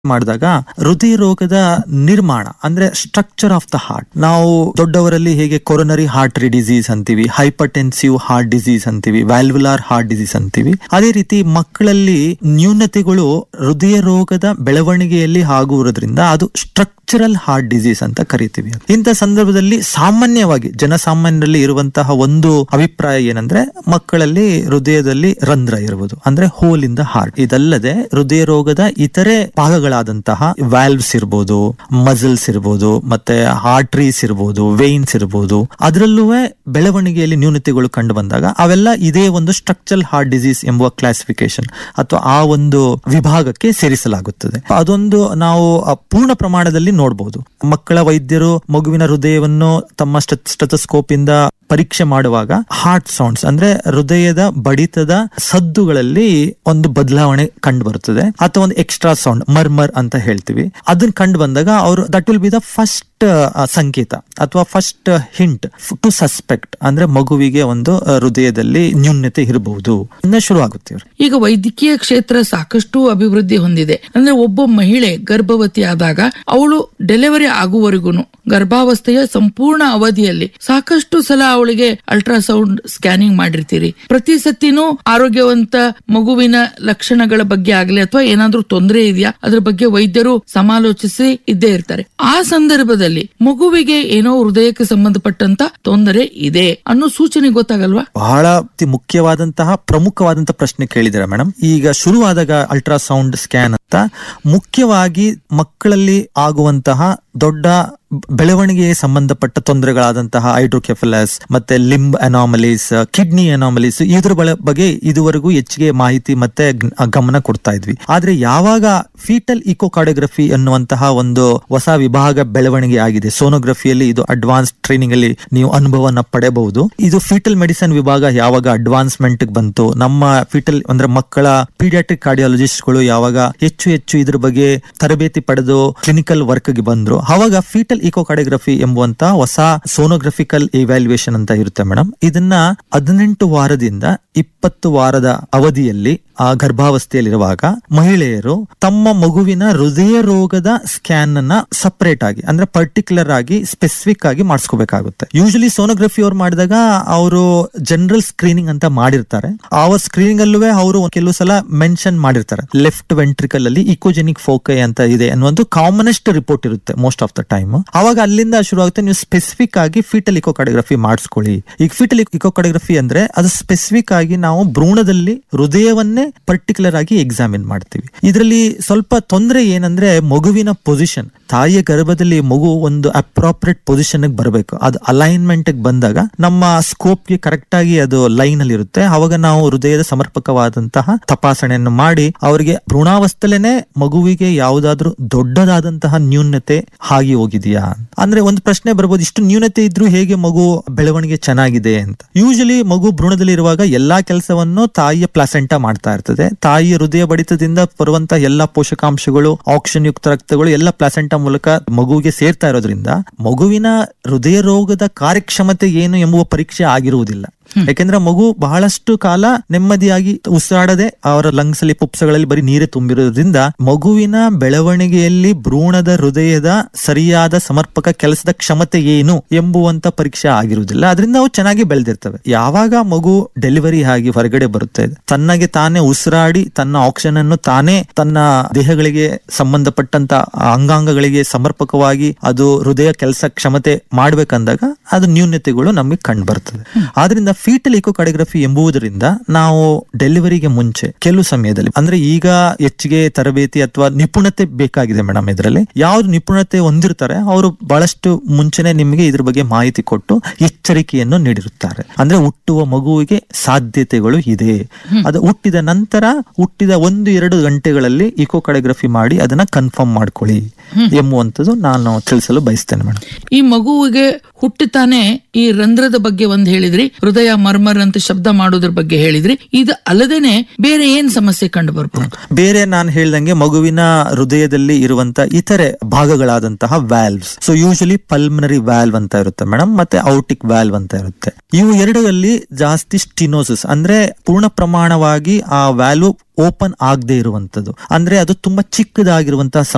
ಮಾಡಿದಾಗ ಹೃದಯ ರೋಗದ ನಿರ್ಮಾಣ ಅಂದ್ರೆ ಸ್ಟ್ರಕ್ಚರ್ ಆಫ್ ದ ಹಾರ್ಟ್ ನಾವು ದೊಡ್ಡವರಲ್ಲಿ ಹೇಗೆ ಕೊರೊನರಿ ಹಾರ್ಟ್ ಡಿಸೀಸ್ ಅಂತೀವಿ ಹೈಪರ್ಟೆನ್ಸಿವ್ ಹಾರ್ಟ್ ಡಿಸೀಸ್ ಅಂತೀವಿ ವ್ಯಾಲ್ವುಲಾರ್ ಹಾರ್ಟ್ ಡಿಸೀಸ್ ಅಂತೀವಿ ಅದೇ ರೀತಿ ಮಕ್ಕಳಲ್ಲಿ ನ್ಯೂನತೆಗಳು ಹೃದಯ ರೋಗದ ಬೆಳವಣಿಗೆಯಲ್ಲಿ ಆಗುವುದರಿಂದ ಅದು ಸ್ಟ್ರಕ್ಚರಲ್ ಹಾರ್ಟ್ ಡಿಸೀಸ್ ಅಂತ ಕರಿತೀವಿ ಇಂಥ ಸಂದರ್ಭದಲ್ಲಿ ಸಾಮಾನ್ಯವಾಗಿ ಜನಸಾಮಾನ್ಯರಲ್ಲಿ ಇರುವಂತಹ ಒಂದು ಅಭಿಪ್ರಾಯ ಏನಂದ್ರೆ ಮಕ್ಕಳಲ್ಲಿ ಹೃದಯದಲ್ಲಿ ರಂಧ್ರ ಇರುವುದು ಅಂದ್ರೆ ಹೋಲ್ ಇನ್ ದ ಹಾರ್ಟ್ ಇದಲ್ಲದೆ ಹೃದಯ ರೋಗದ ಇತರೆ ಭಾಗಗಳಾದಂತಹ ವ್ಯಾಲ್ವ್ಸ್ ಇರ್ಬೋದು ಮಸಲ್ಸ್ ಇರ್ಬೋದು ಮತ್ತೆ ಆರ್ಟ್ರೀಸ್ ಇರ್ಬೋದು ವೇನ್ಸ್ ಇರ್ಬೋದು ಅದರಲ್ಲೂ ಬೆಳವಣಿಗೆಯಲ್ಲಿ ನ್ಯೂನತೆಗಳು ಕಂಡು ಬಂದಾಗ ಅವೆಲ್ಲ ಇದೇ ಒಂದು ಸ್ಟ್ರಕ್ಚರಲ್ ಹಾರ್ಟ್ ಡಿಸೀಸ್ ಎಂಬುವ ಕ್ಲಾಸಿಫಿಕೇಶನ್ ಅಥವಾ ಆ ಒಂದು ವಿಭಾಗಕ್ಕೆ ಸೇರಿಸಲಾಗುತ್ತದೆ ಅದೊಂದು ನಾವು ಆ ಪೂರ್ಣ ಪ್ರಮಾಣದಲ್ಲಿ ನೋಡಬಹುದು ಮಕ್ಕಳ ವೈದ್ಯರು ಮಗುವಿನ ಹೃದಯವನ್ನು ತಮ್ಮ ಸ್ಟೆಥೋಸ್ಕೋಪ್ ಇಂದ ಪರೀಕ್ಷೆ ಮಾಡುವಾಗ ಹಾರ್ಟ್ ಸೌಂಡ್ಸ್ ಅಂದ್ರೆ ಹೃದಯದ ಬಡಿತದ ಸದ್ದುಗಳಲ್ಲಿ ಒಂದು ಬದಲಾವಣೆ ಕಂಡು ಬರುತ್ತದೆ ಅಥವಾ ಒಂದು ಎಕ್ಸ್ಟ್ರಾ ಸೌಂಡ್ ಮರ್ಮರ್ ಅಂತ ಹೇಳ್ತೀವಿ ಅದನ್ನ ಕಂಡು ಬಂದಾಗ ಅವರು that will be the first ಸಂಕೇತ ಅಥವಾ ಫಸ್ಟ್ ಹಿಂಟ್ ಟು ಸಸ್ಪೆಕ್ಟ್ ಅಂದ್ರೆ ಮಗುವಿಗೆ ಒಂದು ಆ, ಹೃದಯದಲ್ಲಿ ನ್ಯೂನ್ಯತೆ ಇರಬಹುದು ಇಂದ ಶುರು ಆಗುತ್ತೆ ಇವ್ರು. ಈಗ ವೈದ್ಯಕೀಯ ಕ್ಷೇತ್ರ ಸಾಕಷ್ಟು ಅಭಿವೃದ್ಧಿ ಹೊಂದಿದೆ ಅಂದ್ರೆ ಒಬ್ಬ ಮಹಿಳೆ ಗರ್ಭವತಿ ಆದಾಗ ಅವಳು ಡೆಲಿವರಿ ಆಗುವವರೆಗೂ ಗರ್ಭಾವಸ್ಥೆಯ ಸಂಪೂರ್ಣ ಅವಧಿಯಲ್ಲಿ ಸಾಕಷ್ಟು ಸಲ ಅವಳಿಗೆ ಅಲ್ಟ್ರಾಸೌಂಡ್ ಸ್ಕ್ಯಾನಿಂಗ್ ಮಾಡಿರ್ತೀರಿ ಪ್ರತಿ ಸತಿನೂ ಆರೋಗ್ಯವಂತ ಮಗುವಿನ ಲಕ್ಷಣಗಳ ಬಗ್ಗೆ ಆಗ್ಲಿ ಅಥವಾ ಏನಾದ್ರೂ ತೊಂದರೆ ಇದೆಯಾ ಅದ್ರ ಬಗ್ಗೆ ವೈದ್ಯರು ಸಮಾಲೋಚಿಸಿ ಇದ್ದೇ ಇರ್ತಾರೆ ಆ ಸಂದರ್ಭದಲ್ಲಿ ಮಗುವಿಗೆ ಏನೋ ಹೃದಯಕ್ಕೆ ಸಂಬಂಧಪಟ್ಟಂತ ತೊಂದರೆ ಇದೆ ಅನ್ನೋ ಸೂಚನೆ ಗೊತ್ತಾಗಲ್ವಾ ಬಹಳ ಅತಿ ಮುಖ್ಯವಾದಂತಹ ಪ್ರಮುಖವಾದಂತಹ ಪ್ರಶ್ನೆ ಕೇಳಿದಿರ ಮೇಡಮ್ ಈಗ ಶುರುವಾದಾಗ ಅಲ್ಟ್ರಾಸೌಂಡ್ ಸ್ಕ್ಯಾನ್ ಅಂತ ಮುಖ್ಯವಾಗಿ ಮಕ್ಕಳಲ್ಲಿ ಆಗುವಂತಹ ದೊಡ್ಡ ಬೆಳವಣಿಗೆಗೆ ಸಂಬಂಧಪಟ್ಟ ತೊಂದರೆಗಳಾದಂತಹ ಹೈಡ್ರೋಕೆಫಲಸ್ ಮತ್ತೆ ಲಿಂಬ್ ಅನಾಮಲೀಸ್ ಕಿಡ್ನಿ ಅನಾಮಲೀಸ್ ಇದ್ರ ಬಳ- ಬಗ್ಗೆ ಇದುವರೆಗೂ ಹೆಚ್ಚಿಗೆ ಮಾಹಿತಿ ಮತ್ತೆ ಗ್- ಗಮನ ಕೊಡ್ತಾ ಇದ್ವಿ ಆದ್ರೆ ಯಾವಾಗ ಫೀಟಲ್ ಇಕೋಕಾರ್ಡಿಯೋಗ್ರಫಿ ಅನ್ನುವಂತಹ ಒಂದು ಹೊಸ ವಿಭಾಗ ಬೆಳವಣಿಗೆ ಆಗಿದೆ ಸೋನೋಗ್ರಫಿಯಲ್ಲಿ ಇದು ಅಡ್ವಾನ್ಸ್ ಟ್ರೈನಿಂಗ್ ಅಲ್ಲಿ ನೀವು ಅನುಭವನ ಪಡೆಯಬಹುದು ಇದು ಫೀಟಲ್ ಮೆಡಿಸಿನ್ ವಿಭಾಗ ಯಾವಾಗ ಅಡ್ವಾನ್ಸ್ಮೆಂಟ್ ಬಂತು ನಮ್ಮ ಫೀಟಲ್ ಅಂದ್ರೆ ಮಕ್ಕಳ ಪೀಡಿಯಾಟ್ರಿಕ್ ಕಾರ್ಡಿಯಾಲಜಿಸ್ಟ್ ಗಳು ಯಾವಾಗ ಹೆಚ್ಚು ಹೆಚ್ಚು ಇದ್ರ ಬಗ್ಗೆ ತರಬೇತಿ ಪಡೆದು ಕ್ಲಿನಿಕಲ್ ವರ್ಕ್ ಗೆ ಬಂದ್ರು ಅವಾಗ ಫೀಟಲ್ ಇಕೋಕಾರ್ಡಿಯೋಗ್ರಫಿ ಎಂಬುವಂತ ಹೊಸ ಸೋನೋಗ್ರಫಿಕಲ್ ಇವ್ಯಾಲ್ಯೂಯೇಷನ್ ಅಂತ ಇರುತ್ತೆ ಮೇಡಮ್ ಇದನ್ನ ಹದಿನೆಂಟು ವಾರದಿಂದ ಇಪ್ಪತ್ತು ವಾರದ ಅವಧಿಯಲ್ಲಿ ಆ ಗರ್ಭಾವಸ್ಥೆಯಲ್ಲಿರುವಾಗ ಮಹಿಳೆಯರು ತಮ್ಮ ಮಗುವಿನ ಹೃದಯ ರೋಗದ ಸ್ಕ್ಯಾನ್ ಅನ್ನ ಸಪರೇಟ್ ಆಗಿ ಅಂದ್ರೆ ಪರ್ಟಿಕ್ಯುಲರ್ ಆಗಿ ಸ್ಪೆಸಿಫಿಕ್ ಆಗಿ ಮಾಡಿಸ್ಕೋಬೇಕಾಗುತ್ತೆ ಯೂಶಲಿ ಸೋನೋಗ್ರಫಿ ಅವ್ರು ಮಾಡಿದಾಗ ಅವರು ಜನರಲ್ ಸ್ಕ್ರೀನಿಂಗ್ ಅಂತ ಮಾಡಿರ್ತಾರೆ ಆ ಸ್ಕ್ರೀನಿಂಗ್ ಅಲ್ಲೂ ಅವರು ಕೆಲವು ಸಲ ಮೆನ್ಷನ್ ಮಾಡಿರ್ತಾರೆ ಲೆಫ್ಟ್ ವೆಂಟ್ರಿಕಲ್ ಅಲ್ಲಿ ಇಕೋಜೆನಿಕ್ ಫೋಕೈ ಅಂತ ಇದೆ ಅನ್ನುವಂತ ಕಾಮನೆಸ್ಟ್ ರಿಪೋರ್ಟ್ ಇರುತ್ತೆ ಮೋಸ್ಟ್ ಆಫ್ ದ ಟೈಮ್ ಅವಾಗ ಅಲ್ಲಿಂದ ಶುರು ಆಗುತ್ತೆ ನೀವು ಸ್ಪೆಸಿಫಿಕ್ ಆಗಿ ಫೀಟಲ್ ಇಕೋಕಾರ್ಡಿಯೋಗ್ರಫಿ ಮಾಡಿಸ್ಕೊಳ್ಳಿ ಈಗ ಫೀಟಲ್ ಇಕೋಕಾರ್ಡಿಯೋಗ್ರಫಿ ಅಂದ್ರೆ ಅದು ಸ್ಪೆಸಿಫಿಕ್ ಆಗಿ ನಾವು ಭ್ರೂಣದಲ್ಲಿ ಹೃದಯವನ್ನೇ ಪರ್ಟಿಕ್ಯುಲರ್ ಆಗಿ ಎಕ್ಸಾಮಿನ್ ಮಾಡ್ತೀವಿ ಇದರಲ್ಲಿ ಸ್ವಲ್ಪ ತೊಂದರೆ ಏನಂದ್ರೆ ಮಗುವಿನ ಪೊಸಿಷನ್ ತಾಯಿಯ ಗರ್ಭದಲ್ಲಿ ಮಗು ಒಂದು ಅಪ್ರಾಪ್ರಿಯೇಟ್ ಪೊಸಿಷನ್ ಬರಬೇಕು ಅದು ಅಲೈನ್ಮೆಂಟ್ ಬಂದಾಗ ನಮ್ಮ ಸ್ಕೋಪ್ ಗೆ ಕರೆಕ್ಟ್ ಆಗಿ ಅದು ಲೈನ್ ಅಲ್ಲಿ ಇರುತ್ತೆ ಅವಾಗ ನಾವು ಹೃದಯದ ಸಮರ್ಪಕವಾದಂತಹ ತಪಾಸಣೆಯನ್ನು ಮಾಡಿ ಅವರಿಗೆ ಭ್ರೂಣಾವಸ್ಥೆಲೇನೆ ಮಗುವಿಗೆ ಯಾವುದಾದ್ರೂ ದೊಡ್ಡದಾದಂತಹ ನ್ಯೂನತೆ ಆಗಿ ಹೋಗಿದೆಯಾ ಅಂದ್ರೆ ಒಂದು ಪ್ರಶ್ನೆ ಬರ್ಬೋದು ಇಷ್ಟು ನ್ಯೂನತೆ ಇದ್ರೂ ಹೇಗೆ ಮಗು ಬೆಳವಣಿಗೆ ಚೆನ್ನಾಗಿದೆ ಅಂತ ಯೂಶಲಿ ಮಗು ಭ್ರೂಣದಲ್ಲಿ ಇರುವಾಗ ಎಲ್ಲಾ ಕೆಲಸವನ್ನು ತಾಯಿಯ ಪ್ಲಾಸೆಂಟಾ ಮಾಡ್ತಾ ಇರ್ತದೆ ತಾಯಿಯ ಹೃದಯ ಬಡಿತದಿಂದ ಬರುವಂತ ಎಲ್ಲಾ ಪೋಷಕಾಂಶಗಳು ಆಕ್ಸಿಜನ್ ಯುಕ್ತ ರಕ್ತಗಳು ಎಲ್ಲ ಪ್ಲಾಸೆಂಟಾ ಮೂಲಕ ಮಗುವಿಗೆ ಸೇರ್ತಾ ಇರೋದ್ರಿಂದ ಮಗುವಿನ ಹೃದಯ ರೋಗದ ಕಾರ್ಯಕ್ಷಮತೆ ಏನು ಎಂಬುವ ಪರೀಕ್ಷೆ ಆಗಿರುವುದಿಲ್ಲ ಯಾಕೆಂದ್ರೆ ಮಗು ಬಹಳಷ್ಟು ಕಾಲ ನೆಮ್ಮದಿಯಾಗಿ ಉಸಿರಾಡದೆ ಅವರ ಲಂಗ್ಸ್ ಅಲ್ಲಿ ಪುಪ್ಸಗಳಲ್ಲಿ ಬರೀ ನೀರೇ ತುಂಬಿರೋದ್ರಿಂದ ಮಗುವಿನ ಬೆಳವಣಿಗೆಯಲ್ಲಿ ಭ್ರೂಣದ ಹೃದಯದ ಸರಿಯಾದ ಸಮರ್ಪಕ ಕೆಲಸದ ಕ್ಷಮತೆ ಏನು ಎಂಬುವಂತ ಪರೀಕ್ಷೆ ಆಗಿರುವುದಿಲ್ಲ ಅದರಿಂದ ಅವು ಚೆನ್ನಾಗಿ ಬೆಳೆದಿರ್ತವೆ ಯಾವಾಗ ಮಗು ಡೆಲಿವರಿ ಆಗಿ ಹೊರಗಡೆ ಬರುತ್ತೆ ತನ್ನಗೆ ತಾನೇ ಉಸಿರಾಡಿ ತನ್ನ ಆಕ್ಸಿಜನ್ ಅನ್ನು ತಾನೇ ತನ್ನ ದೇಹಗಳಿಗೆ ಸಂಬಂಧಪಟ್ಟಂತ ಅಂಗಾಂಗಗಳಿಗೆ ಸಮರ್ಪಕವಾಗಿ ಅದು ಹೃದಯ ಕೆಲಸ ಕ್ಷಮತೆ ಮಾಡ್ಬೇಕಂದಾಗ ಅದು ನ್ಯೂನ್ಯತೆಗಳು ನಮಗೆ ಕಂಡು ಬರ್ತದೆ ಆದ್ರಿಂದ ಫೀಟಲ್ ಇಕೋಕಾರ್ಡಿಯೋಗ್ರಫಿ ಎಂಬುದರಿಂದ ನಾವು ಡೆಲಿವರಿಗೆ ಮುಂಚೆ ಕೆಲವು ಸಮಯದಲ್ಲಿ ಅಂದ್ರೆ ಈಗ ಹೆಚ್ಚಿಗೆ ತರಬೇತಿ ಅಥವಾ ನಿಪುಣತೆ ಬೇಕಾಗಿದೆ ಮೇಡಮ್ ಇದರಲ್ಲಿ ಯಾವ್ದು ನಿಪುಣತೆ ಹೊಂದಿರ್ತಾರೆ ಅವರು ಬಹಳಷ್ಟು ಮುಂಚೆನೆ ನಿಮಗೆ ಇದ್ರ ಬಗ್ಗೆ ಮಾಹಿತಿ ಕೊಟ್ಟು ಎಚ್ಚರಿಕೆಯನ್ನು ನೀಡಿರುತ್ತಾರೆ ಅಂದ್ರೆ ಹುಟ್ಟುವ ಮಗುವಿಗೆ ಸಾಧ್ಯತೆಗಳು ಇದೆ ಅದು ಹುಟ್ಟಿದ ನಂತರ ಹುಟ್ಟಿದ ಒಂದು ಎರಡು ಗಂಟೆಗಳಲ್ಲಿ ಇಕೋಕಾರ್ಡಿಯೋಗ್ರಫಿ ಮಾಡಿ ಅದನ್ನ ಕನ್ಫರ್ಮ್ ಮಾಡ್ಕೊಳ್ಳಿ ಎಂಬುವಂಥದ್ದು ನಾನು ತಿಳಿಸಲು ಬಯಸ್ತೇನೆ ಮೇಡಮ್ ಈ ಮಗುವಿಗೆ ಹುಟ್ಟುತ್ತಾನೆ ಈ ರಂಧ್ರದ ಬಗ್ಗೆ ಒಂದ್ ಹೇಳಿದ್ರಿ ಹೃದಯ ಮರ್ಮರ್ ಅಂತ ಶಬ್ದ ಮಾಡೋದ್ರ ಬಗ್ಗೆ ಹೇಳಿದ್ರಿ ಇದು ಅಲ್ಲದೇನೆ ಬೇರೆ ಏನ್ ಸಮಸ್ಯೆ ಕಂಡು ಬರ್ಬೋದು ಬೇರೆ ನಾನು ಹೇಳ್ದಂಗೆ ಮಗುವಿನ ಹೃದಯದಲ್ಲಿ ಇರುವಂತ ಇತರೆ ಭಾಗಗಳಾದಂತಹ valves so usually pulmonary valve ಅಂತ ಇರುತ್ತೆ ಮೇಡಮ್ ಮತ್ತೆ ಔಟಿಕ್ ವ್ಯಾಲ್ವ್ ಅಂತ ಇರುತ್ತೆ ಇವು ಎರಡರಲ್ಲಿ ಜಾಸ್ತಿ ಸ್ಟಿನೋಸಿಸ್ ಅಂದ್ರೆ ಪೂರ್ಣ ಪ್ರಮಾಣವಾಗಿ ಆ ವ್ಯಾಲ್ವ್ ಓಪನ್ ಆಗದೆ ಇರುವಂತದ್ದು ಅಂದ್ರೆ ಅದು ತುಂಬಾ ಚಿಕ್ಕದಾಗಿರುವಂತಹ